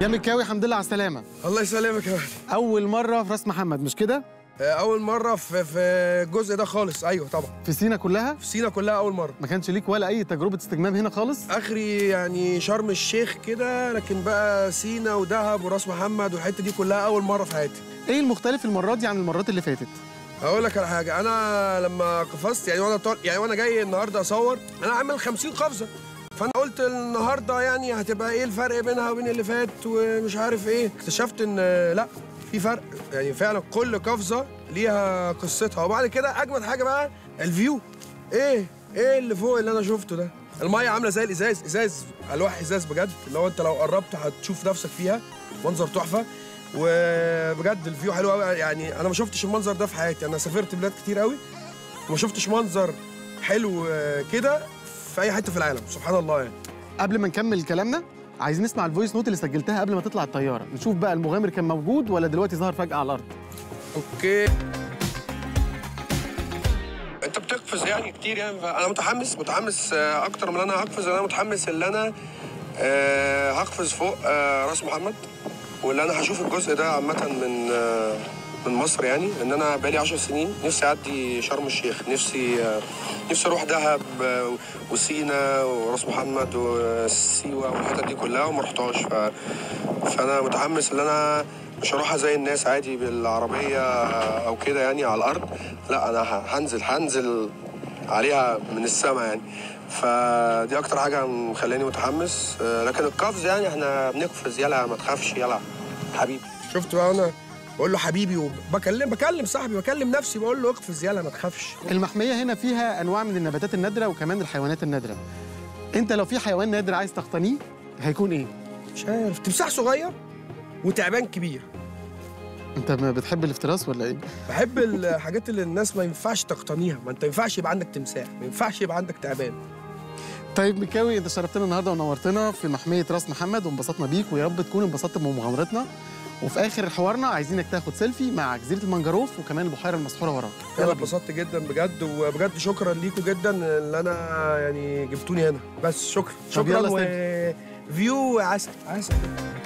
يا مكاوي الحمد لله على السلامة الله يسلمك يا ولد أول مرة في راس محمد مش كده؟ اول مره في في الجزء ده خالص ايوه طبعا في سينا كلها؟ في سينا كلها اول مره ما كانش ليك ولا أي تجربة استجمام هنا خالص؟ اخري يعني شرم الشيخ كده لكن بقى سينا ودهب وراس محمد والحته دي كلها اول مره في حياتي إيه المختلف المرة دي عن المرات اللي فاتت؟ هقول لك على حاجه انا لما قفزت يعني وانا طال... يعني وانا جاي النهارده اصور انا عامل 50 قفزه فانا قلت النهارده يعني هتبقى ايه الفرق بينها وبين اللي فات ومش عارف ايه اكتشفت ان لا في فرق يعني فعلا كل قفزه ليها قصتها وبعد كده اجمد حاجه بقى الفيو ايه ايه اللي فوق اللي انا شفته ده الميه عامله زي الازاز ازاز الواح ازاز بجد اللي هو انت لو قربت هتشوف نفسك فيها منظر تحفه وبجد الفيو حلو قوي يعني انا ما شفتش المنظر ده في حياتي انا سافرت بلاد كتير قوي وما شفتش منظر حلو آه، كده في اي حته في العالم سبحان الله يعني قبل ما نكمل كلامنا عايزين نسمع الفويس نوت اللي سجلتها قبل ما تطلع الطيارة نشوف بقى المغامر كان موجود ولا دلوقتي ظهر فجأة على الأرض اوكي انت بتقفز يعني كتير يعني انا متحمس متحمس آه، اكتر من انا هقفز انا متحمس ان انا آه، هقفز فوق آه، راس محمد واللي انا هشوف الجزء ده عامه من آه، من مصر يعني ان انا بقالي 10 سنين نفسي اعدي شرم الشيخ نفسي آه، نفسي اروح دهب آه، وسينا وراس محمد وسيوه والحتت دي كلها وما رحتهاش ف... فانا متحمس ان انا مش هروحها زي الناس عادي بالعربيه او كده يعني على الارض لا انا ه- هنزل هنزل عليها من السما يعني فدي اكتر حاجه مخلاني متحمس آه، لكن القفز يعني احنا بنقفز يلا ما تخافش يلا حبيبي شفت بقى انا بقول له حبيبي وبكلم بكلم صاحبي بكلم نفسي بقول له اقفز يلا ما تخافش المحمية هنا فيها أنواع من النباتات النادرة وكمان الحيوانات النادرة أنت لو في حيوان نادر عايز تقتنيه هيكون إيه؟ مش عارف تمساح صغير وتعبان كبير أنت ما بتحب الافتراس ولا إيه؟ بحب الحاجات اللي الناس ما ينفعش تقتنيها ما انت ما ينفعش يبقى عندك تمساح ما ينفعش يبقى عندك تعبان طيب مكاوي انت شرفتنا النهارده ونورتنا في محميه راس محمد وانبسطنا بيك ويا رب تكون انبسطت بمغامرتنا وفي اخر حوارنا عايزينك تاخد سيلفي مع جزيره المنجروف وكمان البحيره المسحوره وراك انا يلا بينا اتبسطت جدا بجد وبجد شكرا ليكم جدا اللي انا يعني جبتوني هنا بس شكرا طب يلا شكرا وفيو عسل عسل